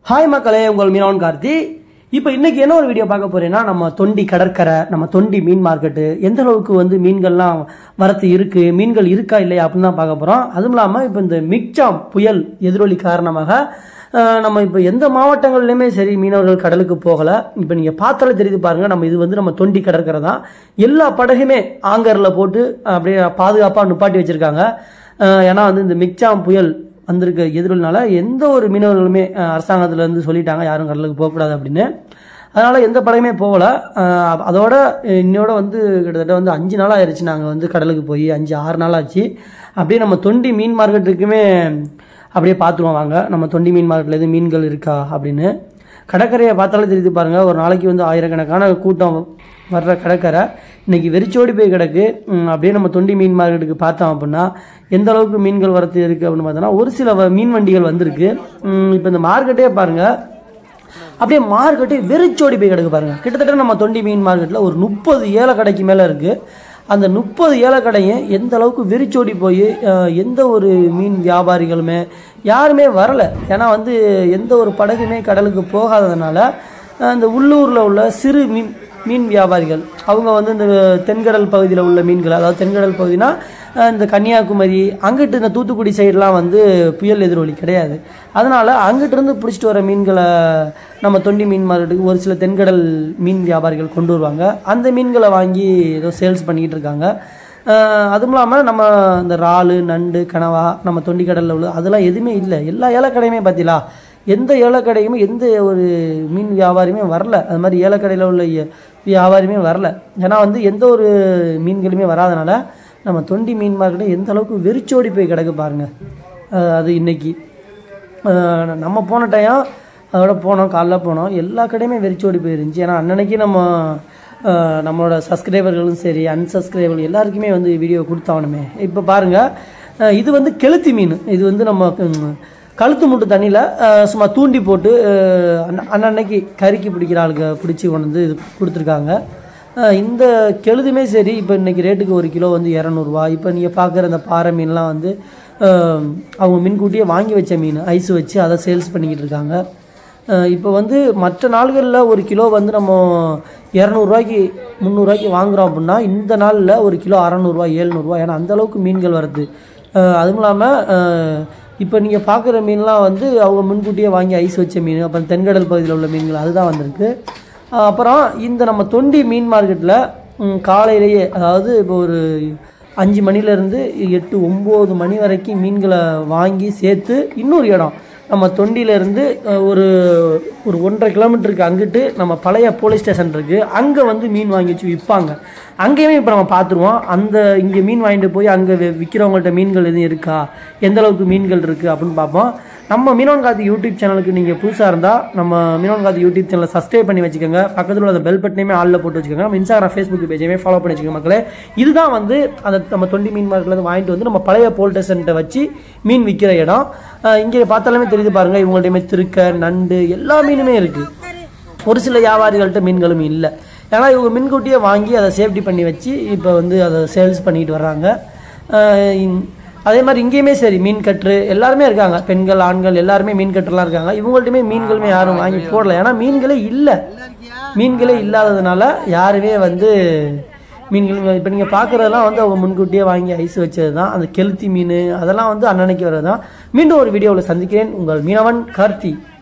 hi மக்களே உங்கள் மீனவன் கார்த்தி இப்போ இன்னைக்கு என்ன ஒரு வீடியோ பார்க்க போறேன்னா நம்ம தொண்டி கடற்கரை நம்ம தொண்டி மீன் மார்க்கெட்டு எந்த அளவுக்கு வந்து மீன்கள்லாம் வரத்து இருக்கு மீன்கள் இருக்கா இல்லையா அப்படின்னு தான் பார்க்க போறோம் அதுவும் இல்லாமல் இப்போ இந்த மிக்சாம் புயல் எதிரொலி காரணமாக அஹ், நம்ம இப்போ எந்த மாவட்டங்கள்லையுமே சரி மீனவர்கள் கடலுக்கு போகலை இப்போ நீங்கள் பார்த்தாலே தெரியுது பாருங்க நம்ம இது வந்து நம்ம தொண்டி கடற்கரை தான் எல்லா படகுமே ஆங்கரில் போட்டு அப்படியே பாதுகாப்பாக நிப்பாட்டி வச்சிருக்காங்க அஹ், ஏன்னா வந்து இந்த மிக்சாம் புயல் வந்திருக்க எதிரொலினால எந்த ஒரு மீனவர்களுமே அஹ், அரசாங்கத்துல இருந்து சொல்லிட்டாங்க யாரும் கடலுக்கு போகக்கூடாது அப்படின்னு அதனால எந்த படகுமே போகல அஹ், அதோட இன்னோட வந்து கிட்டத்தட்ட வந்து அஞ்சு நாள் ஆயிடுச்சு நாங்கள் வந்து கடலுக்கு போய் அஞ்சு ஆறு நாள் ஆச்சு அப்படியே நம்ம தொண்டி மீன் மார்க்கெட்டுக்குமே அப்படியே பார்த்துருவோம் வாங்க நம்ம தொண்டி மீன் மார்க்கெட்டில் எதுவும் மீன்கள் இருக்கா அப்படின்னு கடற்கரையை பார்த்தாலே தெரியுது பாருங்க ஒரு நாளைக்கு வந்து ஆயிரக்கணக்கான கூட்டம் வர்ற கடற்கரை இன்னைக்கு வெறிச்சோடி போய் கிடக்கு உம், அப்படியே நம்ம தொண்டி மீன் மார்க்கெட்டுக்கு பார்த்தோம் அப்படின்னா எந்த அளவுக்கு மீன்கள் வரத்து இருக்கு அப்படின்னு பார்த்தோம்னா ஒரு சில வ- மீன் வண்டிகள் வந்திருக்கு இப்போ இந்த மார்க்கெட்டே பாருங்க அப்படியே மார்க்கெட்டே வெறிச்சோடி போய் கிடக்கு பாருங்க கிட்டத்தட்ட நம்ம தொண்டி மீன் மார்க்கெட்டில் ஒரு முப்பது ஏல கடைக்கு மேலே இருக்கு அந்த முப்பது ஏலக்கடையும் எந்த அளவுக்கு வெறிச்சோடி போய் அஹ், எந்த ஒரு மீன் வியாபாரிகளுமே யாருமே வரல ஏன்னா வந்து எந்த ஒரு படகுமே கடலுக்கு போகாததுனால அஹ், இந்த உள்ளூரில் உள்ள சிறு மீன் மீன் வியாபாரிகள் அவங்க வந்து இந்த தென்கடல் பகுதியில் உள்ள மீன்கள் அதாவது தென்கடல் பகுதினா அஹ், இந்த கன்னியாகுமரி அங்கிட்டு இந்த தூத்துக்குடி சைடெலாம் வந்து புயல் எதிரொலி கிடையாது அதனால அங்கிட்டு இருந்து பிடிச்சிட்டு வர மீன்களை நம்ம தொண்டி மீன் மார்க்கெட்டுக்கு ஒரு சில தென்கடல் மீன் வியாபாரிகள் கொண்டு வருவாங்க அந்த மீன்களை வாங்கி ஏதோ சேல்ஸ் பண்ணிக்கிட்டு இருக்காங்க அஹ், அதுவும் இல்லாமல் நம்ம இந்த இறாலு நண்டு கனவா நம்ம தொண்டிக்கடலில் உள்ள அதெல்லாம் எதுவுமே இல்லை எல்லா ஏலக்கடையுமே பார்த்தீங்களா எந்த ஏலக்கடையுமே எந்த ஒரு மீன் வியாபாரியுமே வரல அது மாதிரி ஏலக்கடையில் உள்ள எ- வியாபாரியுமே வரல ஏன்னா வந்து எந்த ஒரு மீன்களுமே வராதனால நம்ம தொண்டி மீன் மார்க்கெட்டை எந்த அளவுக்கு வெறிச்சோடி போய் கிடக்கு பாருங்க அஹ் அது இன்னைக்கு அஹ் நம்ம போன டைம் அதோட போனோம் காலைல போனோம் எல்லா கடையுமே வெறிச்சோடி போயிருந்துச்சு ஏன்னா அன்னன்னைக்கு நம்ம அஹ் நம்மளோட சப்ஸ்கிரைபர்களும் சரி அன்சப்ஸ்கிரைபர்கள் எல்லாருக்குமே வந்து வீடியோ கொடுத்தாவணுமே இப்போ பாருங்க அஹ் இது வந்து கெளுத்தி மீன் இது வந்து நம்ம ம், கழுத்து முட்டு தண்ணியில் சும்மா தூண்டி போட்டு அஹ், அன்ன- அன்னன்னைக்கு கறிக்கு பிடிக்கிற ஆளுக்கு பிடிச்சி கொண்டு வந்து இது கொடுத்துருக்காங்க அஹ், இந்த கெழுதுமே சரி இப்போ இன்னைக்கு ரேட்டுக்கு ஒரு கிலோ வந்து இரநூறுவா இப்போ நீங்கள் பார்க்குற இந்த பாறை மீன்லாம் வந்து அஹ், அவங்க முன்கூட்டியே வாங்கி வச்ச மீன் ஐஸ் வச்சு அதை சேல்ஸ் பண்ணிக்கிட்டு இருக்காங்க அஹ், இப்போ வந்து மற்ற நாள்களில் ஒரு கிலோ வந்து நம்ம இரநூறுவாய்க்கு முந்நூறுரூவாய்க்கு வாங்குறோம் அப்படின்னா இந்த நாளில் ஒரு கிலோ அறநூறுவா ஏழ்நூறுவா ஏன்னா அந்த அளவுக்கு மீன்கள் வருது அஹ், அதுவும் இல்லாமல் இப்போ நீங்கள் பார்க்குற மீன்லாம் வந்து அவங்க முன்கூட்டியே வாங்கி ஐஸ் வச்ச மீன் அப்புறம் தென்கடல் பகுதியில் உள்ள மீன்கள் அதுதான் வந்திருக்கு அஹ் அப்புறம் இந்த நம்ம தொண்டி மீன் மார்க்கெட்டில் காலையிலேயே அதாவது இப்போ ஒரு அஞ்சு மணிலேருந்து எட்டு ஒம்பது மணி வரைக்கும் மீன்களை வாங்கி சேர்த்து இன்னொரு இடம் நம்ம தொண்டியிலேருந்து ஒரு ஒரு ஒன்றரை கிலோமீட்டருக்கு அங்கிட்டு நம்ம பழைய போலீஸ் ஸ்டேஷன் இருக்குது அங்கே வந்து மீன் வாங்கி வச்சு விற்பாங்க அங்கேயுமே இப்போ நம்ம பார்த்துருவோம் அந்த இங்கே மீன் வாங்கிட்டு போய் அங்கே விற்கிறவங்கள்ட்ட மீன்கள் எதுவும் இருக்கா எந்த அளவுக்கு மீன்கள் இருக்குது அப்படின்னு பார்ப்போம் நம்ம மீனவன் காத்தி யூடியூப் சேனலுக்கு நீங்கள் புதுசாக இருந்தால் நம்ம மீனவன் காத்தி யூடியூப் சேனலை சப்ஸ்கிரைப் பண்ணி வச்சுக்கோங்க பக்கத்தில் உள்ள பெல் பட்டனையுமே ஆளில் போட்டு வச்சுக்கோங்க நம்ம இன்ஸ்டாகிராம் ஃபேஸ்புக் பேஜையுமே ஃபாலோ பண்ணி வச்சுக்கோங்க மக்களே இதுதான் வந்து அந்த நம்ம தொண்டி மீன் மார்க்கெட்லேருந்து வாங்கிட்டு வந்து நம்ம பழைய போல் ஸ்டேஷன்ட்ட வச்சு மீன் விற்கிற இடம் அஹ் இங்கே பார்த்தாலுமே தெரியுது பாருங்கள் இவங்கள்ட்டையுமே திருக்க நண்டு எல்லா மீனுமே இருக்குது ஒரு சில வியாபாரிகள்கிட்ட மீன்களும் இல்லை ஏன்னா இவங்க முன்கூட்டியே வாங்கி அதை சேஃப்டி பண்ணி வச்சு இப்போ வந்து அதை சேல்ஸ் பண்ணிட்டு வர்றாங்க அஹ் இங்- அதே மாதிரி இங்கேயுமே சரி மீன் கட்டுரு எல்லாருமே இருக்காங்க பெண்கள் ஆண்கள் எல்லாருமே மீன் கட்டுலாம் இருக்காங்க இவங்கள்ட்டுமே மீன்களுமே யாரும் வாங்கி போடல ஏன்னா மீன்களே இல்லை மீன்களே இல்லாததுனால யாருமே வந்து மீன்கள் இப்போ நீங்கள் பார்க்குறதெல்லாம் வந்து அவங்க முன்கூட்டியே வாங்கி ஐஸ் வச்சது தான் அந்த கெளுத்தி மீன் அதெல்லாம் வந்து அன்னன்னைக்கு வர்றது தான் மீண்டும் ஒரு வீடியோவில் சந்திக்கிறேன் உங்கள் மீனவன் கார்த்தி